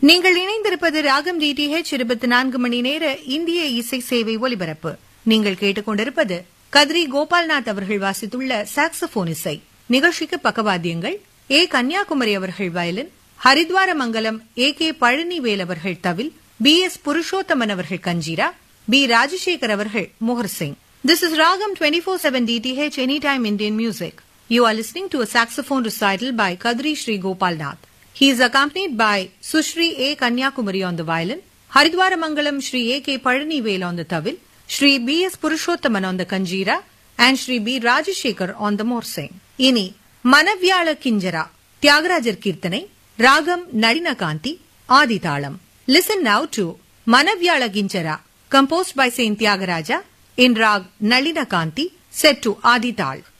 நீங்கள் இணைந்திருப்பது ராகம் டிடிஹெச் இருபத்தி நான்கு மணி நேர இந்திய இசை சேவை ஒலிபரப்பு நீங்கள் கேட்டுக்கொண்டிருப்பது கத்ரி கோபால்நாத் அவர்கள் வாசித்துள்ள சாக்ஸபோன் இசை நிகழ்ச்சிக்கு பக்கவாத்தியங்கள் ஏ கன்னியாகுமரி அவர்கள் violin Haridwaramangalam A K Palanivel அவர்கள் தவில் பி எஸ் புருஷோத்தமன் அவர்கள் கஞ்சீரா பி ராஜசேகர் அவர்கள் morsing this is Raagam twenty four seven DTH any time Indian music you are listening to a saxophone recital by Kadri Sri Gopalnath. He is accompanied by Sushri A. Kanyakumari on the violin, Haridwaramangalam Sri A. K. Palanivel on the tawil, Sri B. S. Purushothaman on the kanjira, and Sri B. Rajashekar on the morsing. இனி மனவியாள கிஞ்சரா தியாகராஜர் கீர்த்தனை ராகம் நளினகாந்தி ஆதிதாளம் listen now to Manavyalakinchara composed by Saint Tyagaraja in rag Nalina Kanti set to Adi Tal.